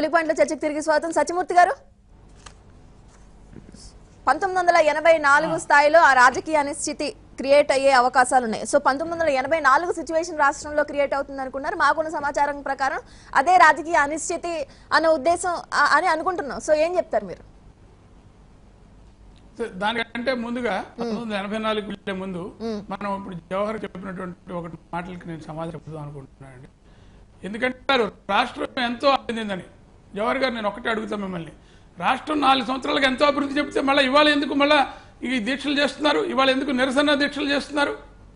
తొలి పాయింట్ల చర్చకు తిరిగి స్వాగతం సత్యమూర్తి గారు పంతొమ్మిది వందల ఎనభై నాలుగు స్థాయిలో ఆ రాజకీయ అనిశ్చితి క్రియేట్ అయ్యే అవకాశాలు ఉన్నాయి సో పంతొమ్మిది వందల ఎనభై నాలుగు సిచ్యువేషన్ రాష్ట్రంలో క్రియేట్ అవుతుంది అనుకున్నారు మాకున్న సమాచారం ప్రకారం అదే రాజకీయ అనిశ్చితి అనే ఉద్దేశం ఆ- అని అనుకుంటున్నాం సో ఏం చెప్తారు మీరు దానికంటే ముందుగా పంతొమ్మిది వందల ఎనభై నాలుగు వెళ్ళే ముందు మనం ఇప్పుడు జవహర్ చెప్పినటువంటి ఒక మాటలకి నేను సమాధానం చెప్దాం అనుకుంటున్నానండి ఎందుకంటే వారు రాష్ట్రం ఎంతో అందిందని జవహర్ గారు నేను ఒకటే అడుగుతా మిమ్మల్ని రాష్ట్రం నాలుగు సంవత్సరాలకు ఎంతో అభివృద్ధి చెప్తే మళ్ళీ ఇవాళ ఎందుకు మళ్ళీ ఈ దీక్షలు చేస్తున్నారు ఇవాళ ఎందుకు నిరసన దీక్షలు చేస్తున్నారు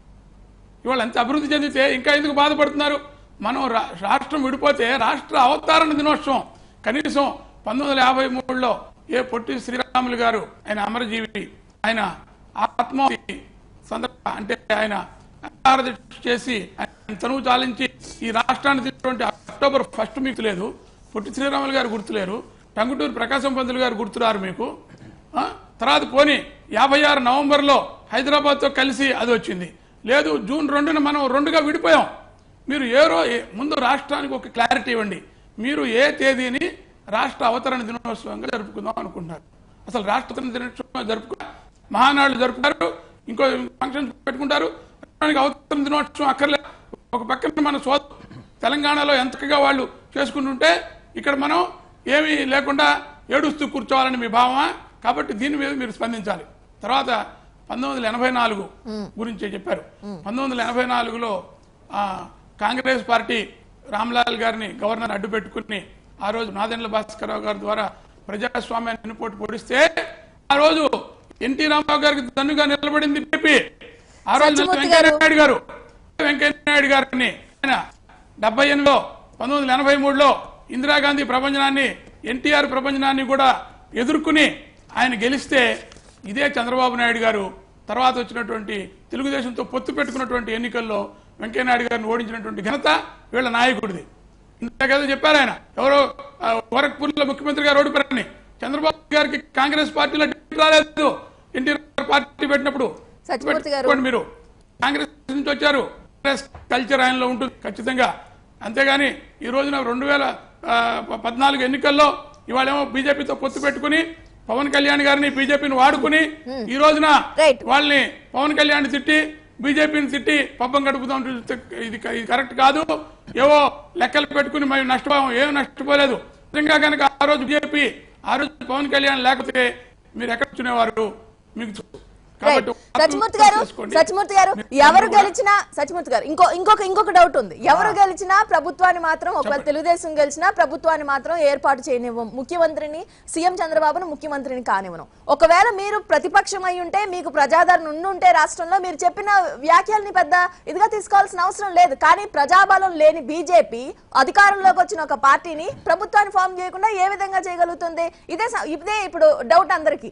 ఇవాళ ఎంత అభివృద్ధి చెందితే ఇంకా ఎందుకు బాధపడుతున్నారు మనం రా- రాష్ట్రం విడిపోతే రాష్ట్ర అవతారణ దినోత్సవం కనీసం పంతొమ్మిది వందల యాభై మూడులో ఏ పొట్టి శ్రీరాములు గారు ఆయన అమరజీవి ఆయన ఆత్మహత్య సందర్భ అంటే ఆయన ఆహార దీక్ష చేసి ఆయన తనువు చాలించి ఈ రాష్ట్రాన్ని తీసుకున్నటువంటి అక్టోబర్ ఫస్ట్ మీకు లేదు పొట్టి శ్రీరాములు గారు గుర్తులేరు టంగుటూరు ప్రకాశం పంతులు గారు గుర్తురారు మీకు ఆ? తర్వాత పోని యాభై ఆరు నవంబర్లో హైదరాబాద్తో కలిసి అది వచ్చింది లేదు జూన్ రెండున మనం రెండుగా విడిపోయాం మీరు ఏ రో ఏ- ముందు రాష్ట్రానికి ఒక క్లారిటీ ఇవ్వండి మీరు ఏ తేదీని రాష్ట్ర అవతరణ దినోత్సవంగా జరుపుకుందాం అనుకుంటున్నారు అసలు రాష్ట్ర అవతరణ దినోత్సవం జరుపుకు మహానాడు జరుపుతారు ఇంకో ఫంక్షన్ పెట్టుకుంటారు రాష్ట్రానికి అవతరణ దినోత్సవం అక్కర్లేదు ఒక పక్కన మన సో తెలంగాణలో ఎంతగా వాళ్ళు చేసుకుంటుంటే ఇక్కడ మనం ఏమీ లేకుండా ఏడుస్తూ కూర్చోవాలని మీ భావమా కాబట్టి దీని మీద మీరు స్పందించాలి తర్వాత పంతొమ్మిది వందల ఎనభై నాలుగు గురించి చెప్పారు పంతొమ్మిది వందల ఎనభై నాలుగులో ఆ, కాంగ్రెస్ పార్టీ రామ్లాల్ గారిని గవర్నర్ అడ్డు పెట్టుకుని ఆ రోజు నాదెండ్ల భాస్కరరావు గారి ద్వారా ప్రజాస్వామ్యాన్ని వెన్నుపోటు పొడిస్తే ఆ రోజు ఎన్టీ రామారావు గారికి దన్నుగా నిలబడింది బీపీ ఆ రోజు సత్యమూర్తి గారు. వెంకయ్యనాయుడు గారు వెంకయ్యనాయుడు గారిని ఆయన డెబ్బై ఎనిమిదిలో పంతొమ్మిది వందల ఎనభై మూడులో ఇందిరాగాంధీ ప్రపంచనాన్ని ఎన్టీఆర్ ప్రపంచనాన్ని కూడా ఎదుర్కొని ఆయన గెలిస్తే ఇదే చంద్రబాబు నాయుడు గారు తర్వాత వచ్చినటువంటి తెలుగుదేశంతో పొత్తు పెట్టుకున్నటువంటి ఎన్నికల్లో వెంకయ్యనాయుడు గారిని ఓడించినటువంటి ఘనత వీళ్ళ నాయకుడిది ఇంతకేదో చెప్పారు ఆయన ఎవరో ఆ, గోరఖ్పూర్లో ముఖ్యమంత్రి గారు ఓడిపోయారని చంద్రబాబు గారికి కాంగ్రెస్ పార్టీలో టికెట్ రాలేదు ఎన్టీఆర్ పార్టీ పెట్టినప్పుడు సత్యమూర్తి గారు. పెట్టుకోండి మీరు కాంగ్రెస్ నుంచి వచ్చారు కాంగ్రెస్ కల్చర్ ఆయనలో ఉంటుంది ఖచ్చితంగా అంతేగాని ఈ రోజున రెండు వేల ఆ, పద్నాలుగు ఎన్నికల్లో ఇవాళేమో బీజేపీతో పొత్తు పెట్టుకుని పవన్ కళ్యాణ్ గారిని బీజేపీని వాడుకుని ఈ రోజున Right. వాళ్ళని పవన్ కళ్యాణ్ తిట్టి బీజేపీని తిట్టి పబ్బం గడుపుతాం ఇది ఇది కరెక్ట్ కాదు ఏవో లెక్కలు పెట్టుకుని మేము నష్టపోయాం ఏం నష్టపోలేదు నిజంగా కనుక ఆ రోజు బీజేపీ ఆ రోజు పవన్ కళ్యాణ్ లేకపోతే మీరు ఎక్కడ కూర్చునేవారు మీకు రైట్ కాబట్టి సత్యమూర్తి గారు చేసుకోండి. సత్యమూర్తి గారు మీరు ఎవరు కూడా- గెలిచినా సత్యమూర్తి గారు ఇంకో ఇంకొక ఇంకొక డౌట్ ఉంది ఎవరు గెలిచినా ప్రభుత్వాన్ని మాత్రం ఒకవేళ తెలుగుదేశం గెలిచినా ప్రభుత్వాన్ని మాత్రం ఏర్పాటు చేయనివ్వం ముఖ్యమంత్రిని సీఎం చంద్రబాబును ముఖ్యమంత్రిని కానివ్వను ఒకవేళ మీరు ప్రతిపక్షం అయి ఉంటే మీకు ప్రజాదరణ ఉండుంటే రాష్ట్రంలో మీరు చెప్పిన వ్యాఖ్యల్ని పెద్ద ఇదిగా తీసుకోవాల్సిన అవసరం లేదు కానీ ప్రజాబలం లేని బీజేపీ అధికారంలోకి వచ్చిన ఒక పార్టీని ప్రభుత్వాన్ని ఫామ్ చేయకుండా ఏ విధంగా చేయగలుగుతుంది ఇదే స- ఇదే ఇప్పుడు డౌట్ అందరికీ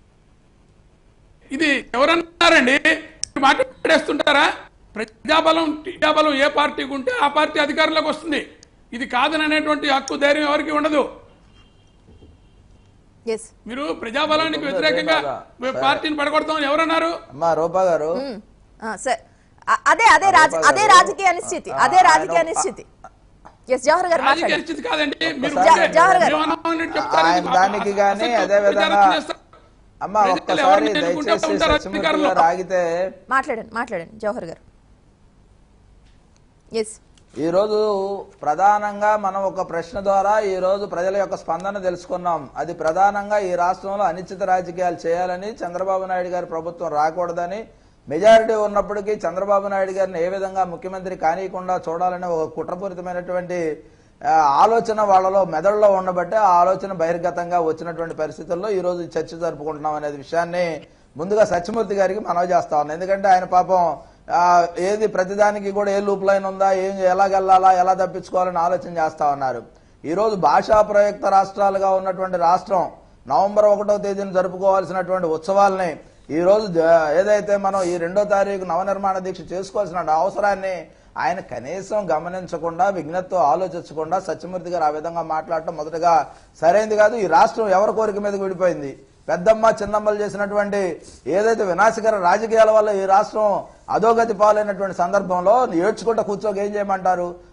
ఇది ఎవరన్నారండి మీరు మాట్లాడేస్తుంటారా ప్రజాబలం ప్రజాబలం ఏ పార్టీకి ఉంటే ఆ పార్టీ అధికారంలోకి వస్తుంది ఇది కాదని అనేటువంటి హక్కు ధైర్యం ఎవరికి ఉండదు ఎస్ మీరు ప్రజాబలానికి వ్యతిరేకంగా పార్టీని పడగొడతామని ఎవరన్నారు అమ్మా రూపా గారు సరే అదే అదే రాజ అదే రాజకీయ అనిశ్చితి అదే రాజకీయ అనిశ్చితి ఎస్ జవహర్ గారు రాజకీయ మాట్లాడండి పరిస్థితి కాదండి మీరు జా- ఉంటే జవహర్ గారు. మేము అన్నామని చెప్తారు. ఆయన దానికి గానీ అసలు అదే విధంగా ప్రజారక్షణ చేస్తారు. అమ్మ ప్రజలు ఒక్కసారి ఎవరిని ఎన్నుకుంటే దయచేసి ఉంటారు సత్యమూర్తి అధికారంలో. గారు ఆగితే మాట్లాడండి మాట్లాడండి జవహర్ గారు ఎస్ ఈ రోజు ప్రధానంగా మనం ఒక ప్రశ్న ద్వారా ఈ రోజు ప్రజల యొక్క స్పందన తెలుసుకున్నాం అది ప్రధానంగా ఈ రాష్ట్రంలో అనిశ్చిత రాజకీయాలు చేయాలని చంద్రబాబు నాయుడు గారి ప్రభుత్వం రాకూడదని మెజారిటీ ఉన్నప్పటికీ చంద్రబాబు నాయుడు గారిని ఏ విధంగా ముఖ్యమంత్రి కానీయకుండా చూడాలని ఒక కుట్రపూరితమైనటువంటి ఆ, ఆలోచన వాళ్ళలో మెదడులో ఉండబట్టే ఆ ఆలోచన బహిర్గతంగా వచ్చినటువంటి పరిస్థితుల్లో ఈ రోజు ఈ చర్చ జరుపుకుంటున్నాం అనేది విషయాన్ని ముందుగా సత్యమూర్తి గారికి మనవి చేస్తా ఉన్నాం ఎందుకంటే ఆయన పాపం ఆ, ఏది ప్రతిదానికి కూడా ఏ లూప్ లైన్ ఉందా ఏం ఎలాగెళ్ళాలా ఎలా తప్పించుకోవాలని ఆలోచన చేస్తా ఉన్నారు ఈ రోజు భాషా ప్రయుక్త రాష్ట్రాలుగా ఉన్నటువంటి రాష్ట్రం నవంబర్ ఒకటో తేదీన జరుపుకోవాల్సినటువంటి ఉత్సవాల్ని ఈ రోజు జ- ఏదైతే మనం ఈ రెండో తారీఖు నవనిర్మాణ దీక్ష చేసుకోవాల్సిన అవసరాన్ని ఆయన కనీసం గమనించకుండా విజ్ఞతతో ఆలోచించకుండా సత్యమూర్తి గారు ఆ విధంగా మాట్లాడటం మొదటగా సరైంది కాదు ఈ రాష్ట్రం ఎవరి కోరిక మీదకి విడిపోయింది పెద్దమ్మ చిన్నమ్మలు చేసినటువంటి ఏదైతే వినాశకర రాజకీయాల వల్ల ఈ రాష్ట్రం అధోగతి పాలైనటువంటి సందర్భంలో ఏడ్చుకుంటూ కూర్చోక ఏం చేయమంటారు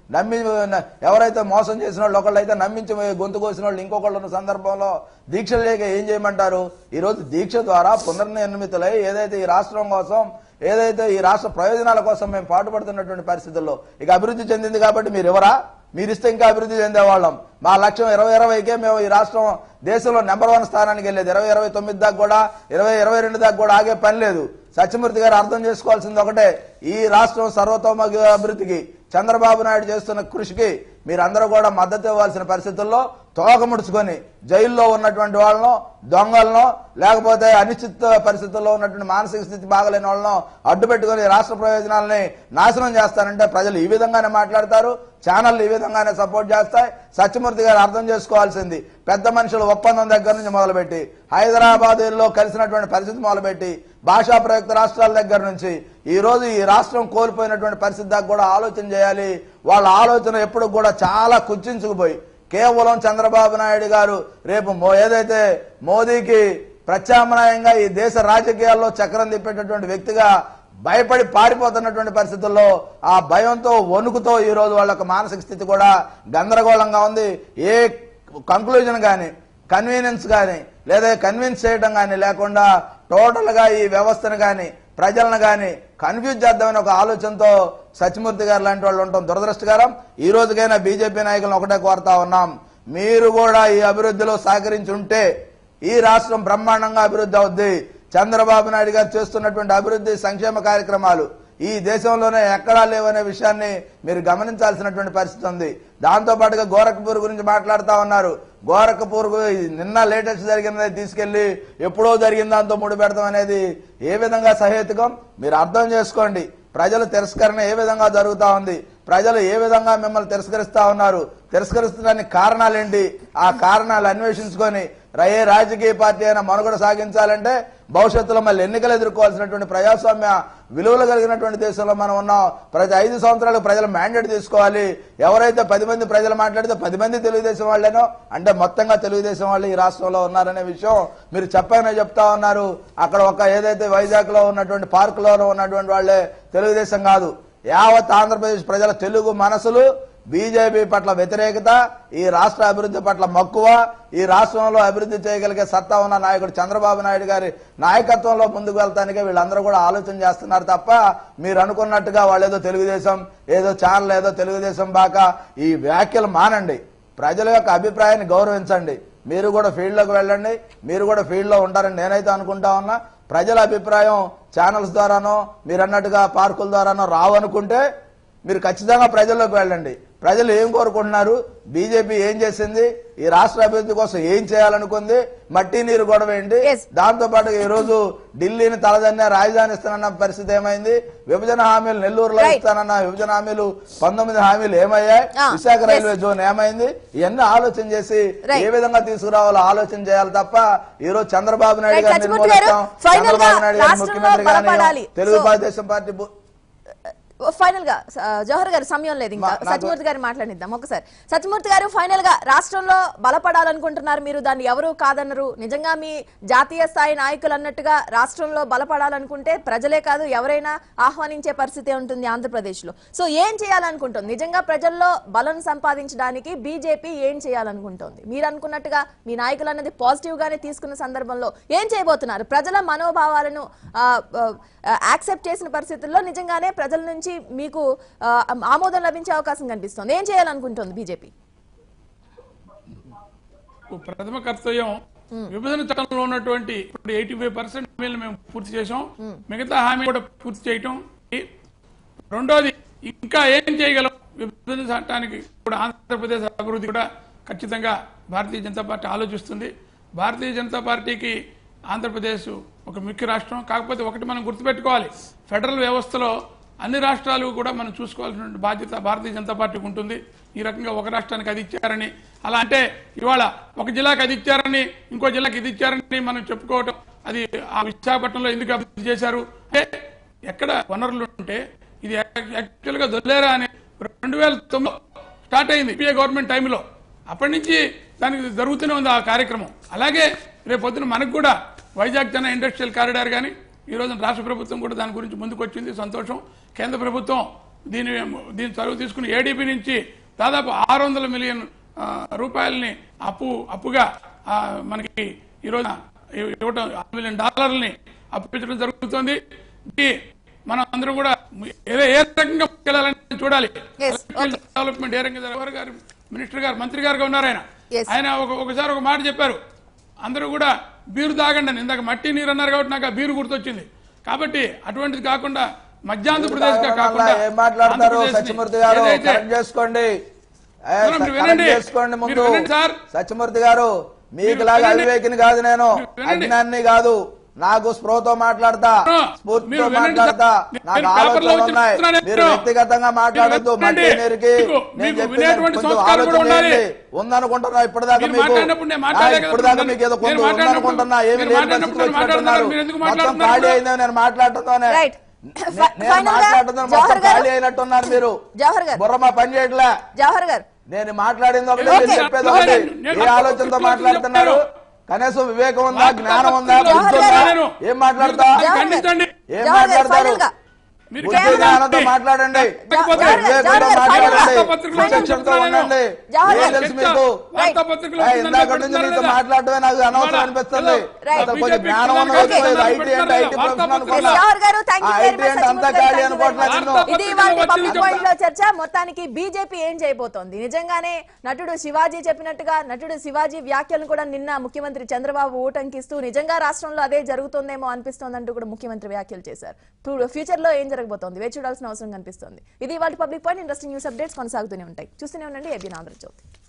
నమ్మి ఎవరైతే మోసం చేసిన వాళ్ళు ఒకళ్ళు అయితే నమ్మించి గొంతు కోసిన వాళ్ళు ఇంకొకళ్ళు ఉన్న సందర్భంలో దీక్ష లేక ఏం చేయమంటారు ఈ రోజు దీక్ష ద్వారా పునర్నిర్మితులై ఏదైతే ఈ రాష్ట్రం కోసం ఏదైతే ఈ రాష్ట్ర ప్రయోజనాల కోసం మేము పాటుపడుతున్నటువంటి పరిస్థితుల్లో ఇక అభివృద్ధి చెందింది కాబట్టి మీరు ఎవరా మీరు ఇస్తే ఇంకా అభివృద్ధి చెందేవాళ్ళం మా లక్ష్యం ఇరవై ఇరవైకే మేము ఈ రాష్ట్రం దేశంలో నెంబర్ వన్ స్థానానికి వెళ్ళేది ఇరవై ఇరవై తొమ్మిది దాకా కూడా ఇరవై ఇరవై రెండు దాకా కూడా ఆగే పని లేదు సత్యమూర్తి గారు అర్థం చేసుకోవాల్సింది ఒకటే ఈ రాష్ట్రం సర్వతోమ అభివృద్ధికి చంద్రబాబు నాయుడు చేస్తున్న కృషికి మీరందరూ కూడా మద్దతు ఇవ్వాల్సిన పరిస్థితుల్లో తోక ముడుచుకొని జైల్లో ఉన్నటువంటి వాళ్ళను దొంగలను లేకపోతే అనిశ్చిత పరిస్థితుల్లో ఉన్నటువంటి మానసిక స్థితి బాగలేని వాళ్ళను అడ్డు పెట్టుకొని రాష్ట్ర ప్రయోజనాలని నాశనం చేస్తారంటే ప్రజలు ఈ విధంగానే మాట్లాడతారు ఛానల్ ఈ విధంగానే సపోర్ట్ చేస్తాయి సత్యమూర్తి గారు అర్థం చేసుకోవాల్సింది పెద్ద మనుషుల ఒప్పందం దగ్గర నుంచి మొదలుపెట్టి హైదరాబాద్ లో కలిసినటువంటి పరిస్థితి మొదలుపెట్టి భాషా ప్రయుక్త రాష్ట్రాల దగ్గర నుంచి ఈ రోజు ఈ రాష్ట్రం కోల్పోయినటువంటి పరిస్థితి దాకా కూడా ఆలోచన చేయాలి వాళ్ళ ఆలోచన ఎప్పుడు కూడా చాలా కుచించుకుపోయి కేవలం చంద్రబాబు నాయుడు గారు రేపు మో- ఏదైతే మోదీకి ప్రత్యామ్నాయంగా ఈ దేశ రాజకీయాల్లో చక్రం తిప్పేటటువంటి వ్యక్తిగా భయపడి పారిపోతున్నటువంటి పరిస్థితుల్లో ఆ భయంతో వణుకుతో ఈ రోజు వాళ్ళ యొక్క మానసిక స్థితి కూడా గందరగోళంగా ఉంది ఏ కంక్లూజన్ కానీ కన్వీనియన్స్ కానీ లేదా కన్విన్స్ చేయడం కానీ లేకుండా టోటల్ గా ఈ వ్యవస్థను కానీ ప్రజలను కానీ కన్ఫ్యూజ్ చేద్దామని ఒక ఆలోచనతో సత్యమూర్తి గారు లాంటి వాళ్ళు ఉండటం దురదృష్టకరం ఈ రోజుకైనా బీజేపీ నాయకులను ఒకటే కోరుతా ఉన్నాం మీరు కూడా ఈ అభివృద్ధిలో సహకరించి ఉంటే ఈ రాష్ట్రం బ్రహ్మాండంగా అభివృద్ధి అవుద్ది చంద్రబాబు నాయుడు గారు చేస్తున్నటువంటి అభివృద్ధి సంక్షేమ కార్యక్రమాలు ఈ దేశంలోనే ఎక్కడా లేవనే విషయాన్ని మీరు గమనించాల్సినటువంటి పరిస్థితి ఉంది దాంతో పాటుగా గోరఖ్పూర్ గురించి మాట్లాడుతా ఉన్నారు గోరఖ్పూర్ గు- నిన్న లేటెస్ట్ జరిగినది తీసుకెళ్లి ఎప్పుడో జరిగిన దాంతో ముడిపెడతాం అనేది ఏ విధంగా సహేతుకం మీరు అర్థం చేసుకోండి ప్రజల తిరస్కరణ ఏ విధంగా జరుగుతా ఉంది ప్రజలు ఏ విధంగా మిమ్మల్ని తిరస్కరిస్తా ఉన్నారు తిరస్కరిస్తున్న కారణాలేంటి ఆ కారణాలు అన్వేషించుకొని ర- ఏ రాజకీయ పార్టీ అయినా మనుగడ సాగించాలంటే భవిష్యత్తులో మళ్ళీ ఎన్నికలు ఎదుర్కోవాల్సినటువంటి ప్రజాస్వామ్య విలువలు కలిగినటువంటి దేశంలో మనం ఉన్నాం ప్రతి ఐదు సంవత్సరాలకు ప్రజలు మ్యాండేట్ తీసుకోవాలి ఎవరైతే పది మంది ప్రజలు మాట్లాడితే పది మంది తెలుగుదేశం వాళ్ళేనో అంటే మొత్తంగా తెలుగుదేశం వాళ్ళు ఈ రాష్ట్రంలో ఉన్నారనే విషయం మీరు చెప్పగానే చెప్తా ఉన్నారు అక్కడ ఒక ఏదైతే వైజాగ్ లో ఉన్నటువంటి పార్క్ లో ఉన్నటువంటి వాళ్ళే తెలుగుదేశం కాదు యావత్ ఆంధ్రప్రదేశ్ ప్రజల తెలుగు మనసులు బీజేపీ పట్ల వ్యతిరేకత ఈ రాష్ట్ర అభివృద్ధి పట్ల మక్కువ ఈ రాష్ట్రంలో అభివృద్ధి చేయగలిగే సత్తా ఉన్న నాయకుడు చంద్రబాబు నాయుడు గారి నాయకత్వంలో ముందుకు వెళ్తానికే వీళ్ళందరూ కూడా ఆలోచన చేస్తున్నారు తప్ప మీరు అనుకున్నట్టుగా వాళ్ళు ఏదో తెలుగుదేశం ఏదో ఛానల్ ఏదో తెలుగుదేశం బాక ఈ వ్యాఖ్యలు మానండి ప్రజల యొక్క అభిప్రాయాన్ని గౌరవించండి మీరు కూడా ఫీల్డ్లోకి వెళ్ళండి మీరు కూడా ఫీల్డ్లో ఉంటారని నేనైతే అనుకుంటా ఉన్నా ప్రజల అభిప్రాయం ఛానల్స్ ద్వారానో మీరు అన్నట్టుగా పార్కుల ద్వారానో రావనుకుంటే మీరు ఖచ్చితంగా ప్రజల్లోకి వెళ్ళండి ప్రజలు ఏం కోరుకుంటున్నారు బీజేపీ ఏం చేసింది ఈ రాష్ట్ర అభివృద్ధి కోసం ఏం చేయాలనుకుంది మట్టి నీరు గొడవ ఏంటి Yes. దాంతో పాటు ఈ రోజు ఢిల్లీని తలదన్న రాజధాని ఇస్తానన్న పరిస్థితి ఏమైంది విభజన హామీలు నెల్లూరులో Right. ఇస్తానన్న విభజన హామీలు పంతొమ్మిది హామీలు ఏమయ్యాయి Ah, Visakha yes. Railway zone ఏమైంది ఇవన్నీ ఆలోచన చేసి Right. ఏ విధంగా తీసుకురావాలో ఆలోచన చేయాలి తప్ప ఈ రోజు చంద్రబాబు నాయుడు Right, గారిని సత్యమూర్తి గారు, నిర్మూలిస్తాం final గా చంద్రబాబు నాయుడు గారిని రాష్ట్రంలో ముఖ్యమంత్రి బలపడాలి. కానీ తెలుగు So- దేశం పార్టీ బు- ఫైనల్ గా స- జవహర్ గారు సమయం లేదు ఇంకా మా- నాకు- సత్యమూర్తి గారు మాట్లాడిద్దాం ఒకసారి సత్యమూర్తి గారు ఫైనల్ గా రాష్ట్రంలో బలపడాలనుకుంటున్నారు మీరు దాన్ని ఎవరు కాదన్నారు నిజంగా మీ జాతీయ స్థాయి నాయకులు అన్నట్టుగా రాష్ట్రంలో బలపడాలనుకుంటే ప్రజలే కాదు ఎవరైనా ఆహ్వానించే పరిస్థితి ఉంటుంది ఆంధ్రప్రదేశ్ లో సో ఏం చేయాలనుకుంటుంది నిజంగా ప్రజల్లో బలం సంపాదించడానికి బీజేపీ ఏం చేయాలనుకుంటోంది మీరు అనుకున్నట్టుగా మీ నాయకులు అన్నది పాజిటివ్ గానే తీసుకున్న సందర్భంలో ఏం చేయబోతున్నారు ప్రజల మనోభావాలను యాక్సెప్ట్ చేసిన పరిస్థితుల్లో నిజంగానే ప్రజల నుంచి మీకు ఆ, ఆమోదం లభించే అవకాశం కనిపిస్తుంది ఏం చేయాలనుకుంటోంది బీజేపీ ప్రథమ కర్తవ్యం విభజన చట్టంలో ఉన్నటువంటి ఇప్పుడు ఎయిటీ ఫైవ్ పర్సెంట్ హామీలు మేము పూర్తి చేసాం మిగతా హామీ కూడా పూర్తి చేయటం ఈ రెండోది ఇంకా ఏం చేయగలం విభజన చట్టానికి కూడా ఆంధ్రప్రదేశ్ అభివృద్ధి కూడా ఖచ్చితంగా భారతీయ జనతా పార్టీ ఆలోచిస్తుంది భారతీయ జనతా పార్టీకి ఆంధ్రప్రదేశ్ ఒక ముఖ్య రాష్ట్రం కాకపోతే ఒకటి మనం గుర్తుపెట్టుకోవాలి ఫెడరల్ వ్యవస్థలో అన్ని రాష్ట్రాలు కూడా మనం చూసుకోవాల్సిన బాధ్యత భారతీయ జనతా పార్టీకి ఉంటుంది ఈ రకంగా ఒక రాష్ట్రానికి అది ఇచ్చారని అలా అంటే ఇవాళ ఒక జిల్లాకి అది ఇచ్చారని ఇంకో జిల్లాకి ఇది ఇచ్చారని మనం చెప్పుకోవటం అది ఆ విశాఖపట్నంలో ఎందుకు అభివృద్ధి చేశారు అంటే ఎక్కడ వనరులు ఉంటే ఇది యాక్చువల్ గా దొల్లేరా అని రెండు వేల తొమ్మిది స్టార్ట్ అయింది పిఏ గవర్నమెంట్ టైంలో అప్పటి నుంచి దానికి జరుగుతూనే ఉంది ఆ కార్యక్రమం అలాగే రేపు పొద్దున మనకు కూడా వైజాగ్ చెన్నై ఇండస్ట్రియల్ కారిడార్ కానీ ఈ రోజు రాష్ట్ర ప్రభుత్వం కూడా దాని గురించి ముందుకు వచ్చింది సంతోషం కేంద్ర ప్రభుత్వం దీని దీని చదువు తీసుకుని ఏడీపీ నుంచి దాదాపు ఆరు వందల మిలియన్ ఆ, రూపాయలని అప్పు అప్పుగా ఆ, మనకి ఈ రోజున ఇవ్- ఇవ్వటం ఆరు మిలియన్ డాలర్లని అప్పించడం జరుగుతుంది ఇది మనం అందరం కూడా ఏదో ఏ రకంగా ముందుకెళ్ళాలని చూడాలి Yes, okay. డెవలప్మెంట్ ఏ రకంగా ఎవరు గారు మినిస్టర్ గారు మంత్రి గారుగా ఉన్నారు ఆయన Yes. ఆయన ఒక ఒకసారి ఒక మాట చెప్పారు అందరూ కూడా బీరు తాగండి అని ఇందాక మట్టి నీరు అన్నారు కాబట్టి నాకు ఆ బీరు గుర్తొచ్చింది కాబట్టి అటువంటిది కాకుండా మధ్యాంధ్రప్రదేశ్ గా కాకుండా ఏం మాట్లాడతారు ఆంధ్రప్రదేశ్ని సత్యమూర్తి గారు ఏదైతే కరెక్ట్ చేసుకోండి ఏ, మీరు కరెక్ట్ వినండి. చేసుకోండి ముందు మీరు వినండి సార్. సత్యమూర్తి గారు మీకు మీరు లాగా వినండి. అవివేకిని కాదు నేను మీరు వినండి. అజ్ఞాన్ని కాదు నాకు స్పృహతో మాట్లాడతా ఆ, స్ఫూర్తితో మీరు వినండి మాట్లాడతా సార్. నాకు నేను పేపర్లో ఆలోచనలు వచ్చిన ఉన్నాయి చెప్తున్నాను మీరు నేను. వ్యక్తిగతంగా మాట్లాడద్దు మీరు మట్టి వినండి. నీరుకి మీకు- నేను మీకు చెప్పింది వినేటువంటి కొంచెం సంస్కారం కూడా ఆలోచన ఉండాలి. చేయండి. ఉందనుకుంటున్నా ఇప్పటిదాకా మీరు మీకు మాట్లాడినప్పుడు నేను ఆ, మాట్లాడలే కదా ఇప్పటిదాకా నన్ను- మీకు ఏదో నేను కొంత మాట్లాడినప్పుడు- ఉందనుకుంటున్నా ఏమి మీరు లేని మాట్లాడినప్పుడు పరిస్థితికి మాట్లాడుతున్నారు. వచ్చినట్టున్నారు. మీరు ఎందుకు మొత్తం మాట్లాడుతున్నారు? ఖాళీ అయిందో నేను మాట్లాడుతున్నానే రైట్ నే- ఫై- నేను ఫైనల్ గా మాట్లాడుతున్నాను జవహర్ మొత్తం గారు ఖాళీ అయినట్టున్నారు మీరు జవహర్ గారు బుర్రమా పని చేయట్లే జవహర్ గారు నేను మాట్లాడింది ఒకటి ఓకే. మీరు చెప్పేది ఒకటి నేను ఏ ఆలోచనతో మాట్లాడుతున్నారు కనీసం వివేకం ఉందా జ్ఞానం ఉందా జవహర్ బుద్ధి ఉందా గారు. ఏం మాట్లాడతా మీరు జవహర్ ఖండించండి. ఏం జవహర్ గారు మాట్లాడతారు ఫైనల్ గా మీరు బుద్ధి కేవలం- జ్ఞానంతో మాట్లాడండి జవహర్ గారు, వివేకంతో జవహర్ గారు, మాట్లాడండి వార్తాపత్రికలో విచక్షణతో చెప్తున్నాను. ఉండండి జవహర్ ఏం గారు, తెలుసు మీకు వార్తాపత్రికలో ఏ, ఉందని ఇందాక నుంచి పెడుతున్నారు మీతో కదా. మాట్లాడటమే నాకు అనవసరం ఇవాళ అనిపిస్తుంది రైట్. అసలు కొంచెం బీజేపీ జ్ఞానం ఉన్న ఓకే. వరకు ఐటీ అంటే ఐటీ ప్రొఫెషన్ అనుకున్నా Jawahar garu thank you uh very IT much అంటే అంతా ఖాళీ అనుకోవట్లేదు నేను వార్తా- ఇది వాళ్ళ పత్రికలో పబ్లిక్ వచ్చింది పాయింట్ లో చర్చ మొత్తానికి బీజేపీ ఏం చేయబోతోంది నిజంగానే నటుడు శివాజీ చెప్పినట్టుగా నటుడు శివాజీ వ్యాఖ్యలను కూడా నిన్న ముఖ్యమంత్రి చంద్రబాబు ఊటంకిస్తూ నిజంగా రాష్ట్రంలో అదే జరుగుతుందేమో అనిపిస్తోందంటూ కూడా ముఖ్యమంత్రి వ్యాఖ్యలు చేశారు ఫ్యూచర్ లో ఏం జరగబోతోంది వేచి చూడాల్సిన అవసరం కనిపిస్తోంది ఇది వాళ్ళ public point interesting news updates కొనసాగుతూనే ఉంటాయి చూస్తూనే ఉండండి ఏబీ ఆంధ్రజ్యోతి